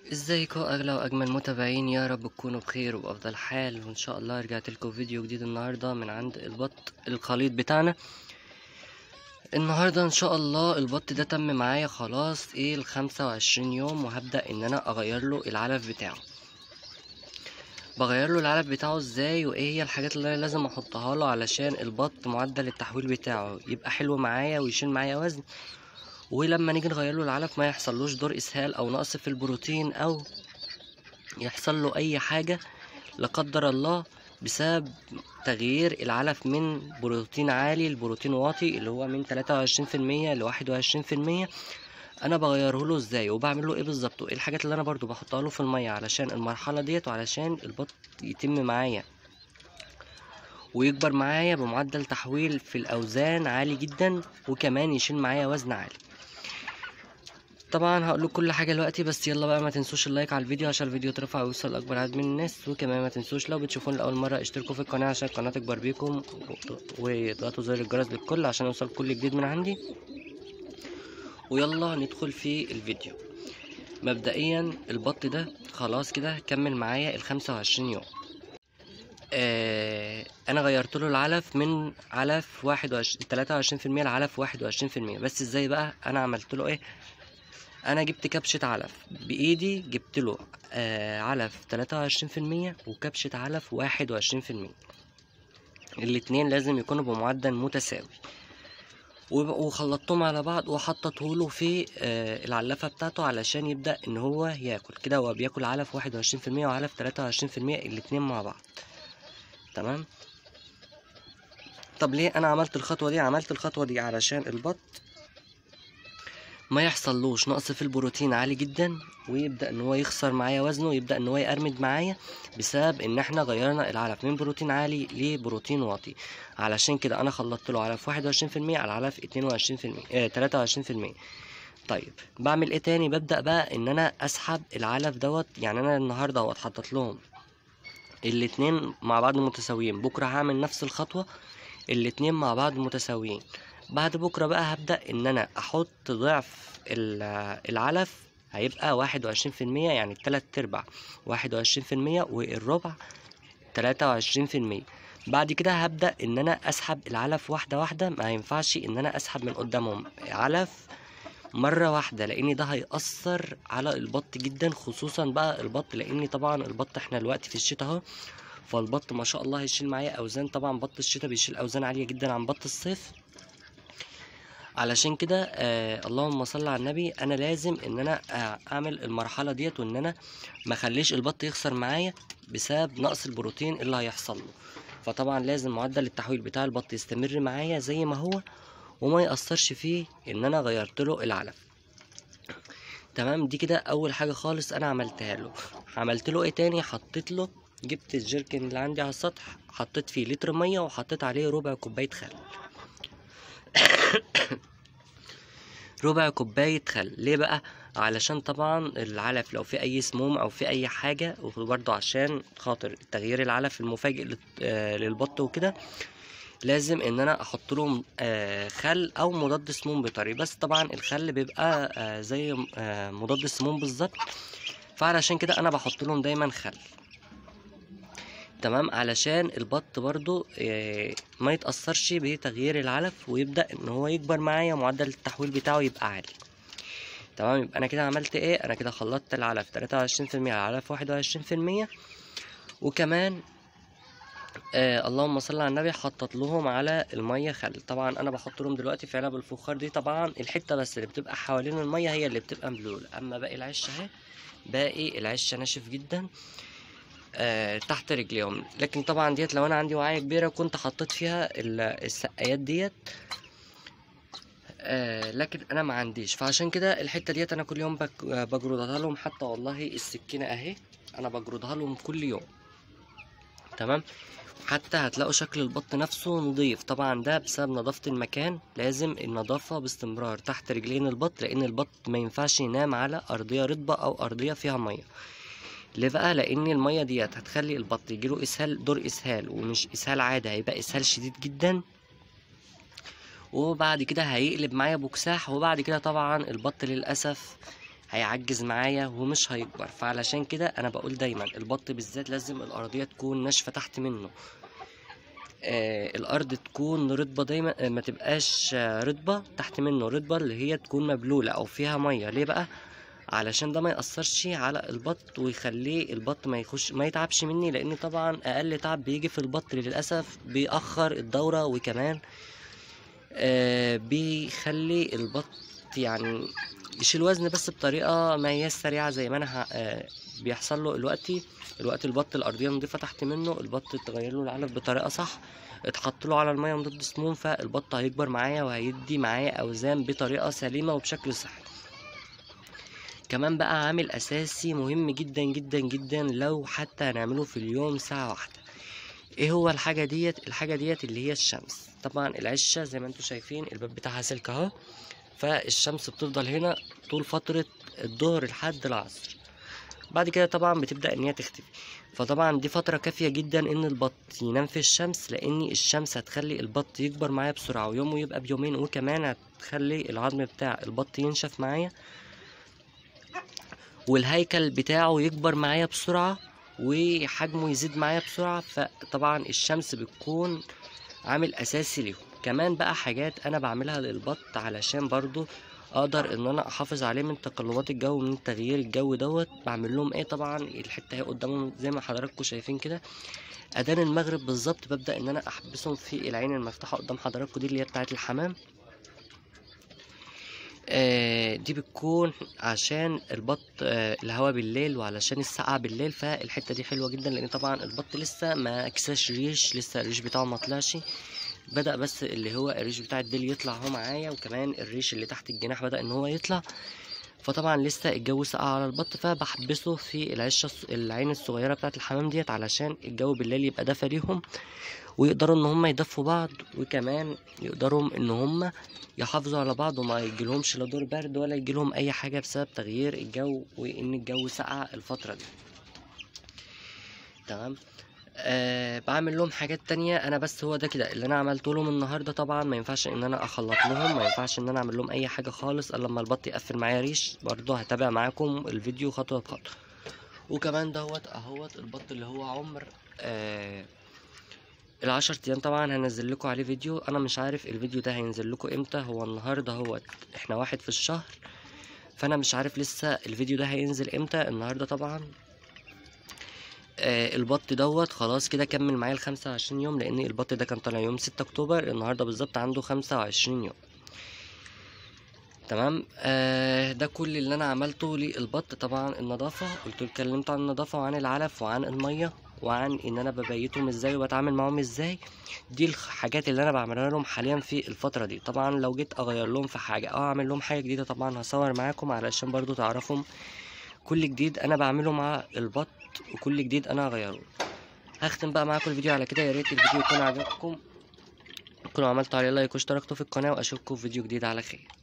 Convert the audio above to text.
ازيكم اغلى واجمل متابعين يا رب تكونوا بخير وبافضل حال وان شاء الله رجعت لكم فيديو جديد النهارده من عند البط الخليط بتاعنا النهارده ان شاء الله البط ده تم معايا خلاص ايه الخمسة وعشرين يوم وهبدا ان انا اغير له العلف بتاعه بغير له العلف بتاعه ازاي وايه هي الحاجات اللي انا لازم احطها له علشان البط معدل التحويل بتاعه يبقى حلو معايا ويشيل معايا وزن ولما نيجي نغير له العلف ما يحصلوش دور اسهال او نقص في البروتين او يحصل له اي حاجه لا قدر الله بسبب تغيير العلف من بروتين عالي لبروتين واطي اللي هو من 23% ل 21% انا بغيره له ازاي وبعمل له ايه بالظبط وايه الحاجات اللي انا برضو بحطها له في الميه علشان المرحله ديت وعلشان البط يتم معايا ويكبر معايا بمعدل تحويل في الاوزان عالي جدا وكمان يشيل معايا وزن عالي طبعا هقول لكم كل حاجه دلوقتي بس يلا بقى ما تنسوش اللايك على الفيديو عشان الفيديو يترفع ويوصل لاكبر عدد من الناس وكمان ما تنسوش لو بتشوفوني لاول مره اشتركوا في القناه عشان القناه تكبر بيكم واضغطوا زر الجرس للكل عشان يوصل كل جديد من عندي ويلا ندخل في الفيديو مبدئيا البط ده خلاص كده كمل معايا الخمسة وعشرين يوم آه انا غيرت له العلف من علف واحد وعشرين تلاتة وعشرين في المية لعلف واحد وعشرين في المية بس ازاي بقى انا عملت له ايه انا جبت كبشة علف بايدي جبت له آه علف تلاتة وعشرين في المية وكبشة علف واحد وعشرين في المية الاتنين لازم يكونوا بمعدل متساوي وخلطتهم على بعض وحطته له في آه العلافة بتاعته علشان يبدأ ان هو ياكل كده هو بياكل علف واحد وعشرين في المية وعلف تلاتة وعشرين في المية الاتنين مع بعض تمام طب ليه انا عملت الخطوة دي عملت الخطوة دي علشان البط ما يحصلوش نقص في البروتين عالي جدا ويبدا ان هو يخسر معايا وزنه ويبدا ان هو يقرمد معايا بسبب ان احنا غيرنا العلف من بروتين عالي لبروتين واطي علشان كده انا خلطت له علف 21% على علف 22% اه 23% طيب بعمل ايه تاني ببدا بقى ان انا اسحب العلف دوت يعني انا النهارده اهوت حطيت لهم الاتنين مع بعض متساويين بكره هعمل نفس الخطوه الاتنين مع بعض متساويين بعد بكرة بقى هبدأ إن أنا أحط ضعف العلف هيبقى واحد وعشرين في المية يعني التلات أرباع واحد وعشرين في المية والربع تلاتة وعشرين في المية بعد كده هبدأ إن أنا أسحب العلف واحدة واحدة ما ينفعش إن أنا أسحب من قدامهم علف مرة واحدة لأن ده هيأثر على البط جدا خصوصا بقى البط لأن طبعا البط احنا دلوقتي في الشتاء اهو فالبط ما شاء الله هيشيل معايا أوزان طبعا بط الشتاء بيشيل أوزان عالية جدا عن بط الصيف علشان كده آه اللهم صل على النبي انا لازم ان انا آه اعمل المرحله ديت وان انا ما اخليش البط يخسر معايا بسبب نقص البروتين اللي هيحصل له فطبعا لازم معدل التحويل بتاع البط يستمر معايا زي ما هو وما ياثرش فيه ان انا غيرت له العلف تمام دي كده اول حاجه خالص انا عملتها له عملت له ايه تاني حطيت له جبت الجيركن اللي عندي على السطح حطيت فيه لتر ميه وحطيت عليه ربع كوبايه خل ربع كوباية خل ليه بقى علشان طبعا العلف لو في اي سموم او في اي حاجة وبرضه عشان خاطر تغيير العلف المفاجئ للبط وكده لازم ان انا احط لهم خل او مضاد سموم بيطري بس طبعا الخل بيبقى زي مضاد السموم بالظبط فعلشان كده انا بحط لهم دايما خل تمام علشان البط برضو ما يتأثرش بتغيير العلف ويبدأ ان هو يكبر معايا معدل التحويل بتاعه يبقى عالي تمام يبقى انا كده عملت ايه انا كده خلطت العلف تلاتة وعشرين في المية على العلف واحد وعشرين في المية وكمان آه اللهم صل على النبي حطت لهم على المية خل طبعا انا بحط لهم دلوقتي في علب الفخار دي طبعا الحتة بس اللي بتبقى حوالين المية هي اللي بتبقى مبلولة اما باقي العش اهي باقي العش ناشف جدا آه تحت رجليهم لكن طبعا ديت لو انا عندي وعايه كبيره كنت حطيت فيها السقايات ديت آه لكن انا ما عنديش فعشان كده الحته ديت انا كل يوم بجردها لهم حتى والله السكينه اهي انا بجردها لهم كل يوم تمام حتى هتلاقوا شكل البط نفسه نظيف طبعا ده بسبب نظافة المكان لازم النظافة باستمرار تحت رجلين البط لان البط ما ينفعش ينام على ارضية رطبة او ارضية فيها مية ليه بقى لان الميه ديت هتخلي البط يجيله اسهال دور اسهال ومش اسهال عادي هيبقى اسهال شديد جدا وبعد كده هيقلب معايا بكساح وبعد كده طبعا البط للاسف هيعجز معايا ومش هيكبر فعلشان كده انا بقول دايما البط بالذات لازم الارضيه تكون ناشفه تحت منه آه الارض تكون رطبه دايما آه ما تبقاش آه رطبه تحت منه رطبه اللي هي تكون مبلوله او فيها ميه ليه بقى علشان ده ما يأثرش على البط ويخليه البط ما يخش ما يتعبش مني لان طبعا اقل تعب بيجي في البط للاسف بيأخر الدورة وكمان آه بيخلي البط يعني يشيل وزن بس بطريقة ما هي سريعة زي ما انا ه- آه بيحصل له دلوقتي الوقت البط الارضية نضيفة تحت منه البط اتغير له العلف بطريقة صح اتحط له على المية مضاد سموم فالبط هيكبر معايا وهيدي معايا اوزان بطريقة سليمة وبشكل صحي كمان بقى عامل اساسي مهم جدا جدا جدا لو حتى هنعمله في اليوم ساعة واحدة ايه هو الحاجة ديت الحاجة ديت اللي هي الشمس طبعا العشة زي ما انتم شايفين الباب بتاعها سلك اهو فالشمس بتفضل هنا طول فترة الظهر لحد العصر بعد كده طبعا بتبدأ ان هي تختفي فطبعا دي فترة كافية جدا ان البط ينام في الشمس لان الشمس هتخلي البط يكبر معايا بسرعة ويومه يبقى بيومين وكمان هتخلي العظم بتاع البط ينشف معايا والهيكل بتاعه يكبر معايا بسرعة وحجمه يزيد معايا بسرعة فطبعا الشمس بتكون عامل أساسي ليهم كمان بقى حاجات أنا بعملها للبط علشان برضو أقدر إن أنا أحافظ عليه من تقلبات الجو من تغيير الجو دوت بعمل لهم إيه طبعا الحتة اهي قدامهم زي ما حضراتكم شايفين كده أذان المغرب بالظبط ببدأ إن أنا أحبسهم في العين المفتوحة قدام حضراتكم دي اللي هي بتاعة الحمام آه، دي بتكون عشان البط آه، الهوا بالليل وعلشان السقعة بالليل فالحتة دي حلوة جدا لأن طبعا البط لسه ما كساش ريش لسه الريش بتاعه ما طلعش بدأ بس اللي هو الريش بتاع الديل يطلع هو معايا وكمان الريش اللي تحت الجناح بدأ إن هو يطلع فطبعا لسه الجو ساقع على البط فبحبسه في العشة الص- العين الصغيرة بتاعة الحمام ديت علشان الجو بالليل يبقى دافى ليهم ويقدروا ان هم يدفوا بعض وكمان يقدروا ان هم يحافظوا على بعض وما يجيلهمش لا دور برد ولا يجيلهم اي حاجة بسبب تغيير الجو وان الجو سقع الفترة دي تمام أه بعمل لهم حاجات تانية انا بس هو ده كده اللي انا عملته لهم النهارده طبعا ما ينفعش ان انا اخلط لهم ما ينفعش ان انا اعمل لهم اي حاجه خالص الا لما البط يقفل معايا ريش برضه هتابع معاكم الفيديو خطوه بخطوه وكمان دوت اهوت البط اللي هو عمر آه العشر ايام طبعا هنزل لكم عليه فيديو انا مش عارف الفيديو ده هينزل لكم امتى هو النهارده هو احنا واحد في الشهر فانا مش عارف لسه الفيديو ده هينزل امتى النهارده طبعا آه البط دوت خلاص كده كمل معايا الخمسة وعشرين يوم لان البط ده كان طالع يوم ستة اكتوبر النهارده بالظبط عنده خمسة وعشرين يوم تمام آه ده كل اللي انا عملته للبط طبعا النظافه قلت اتكلمت عن النظافه وعن العلف وعن الميه وعن ان انا ببيتهم ازاي وبتعامل معاهم ازاي دي الحاجات اللي انا بعملها لهم حاليا في الفتره دي طبعا لو جيت اغير لهم في حاجه او اعمل لهم حاجه جديده طبعا هصور معاكم علشان برضو تعرفوا كل جديد انا بعمله مع البط وكل جديد انا هغيره هختم بقى معاكم الفيديو على كده يا ريت الفيديو يكون عجبكم تكونوا عملتوا عليه لايك واشتركتوا في القناه واشوفكم في فيديو جديد على خير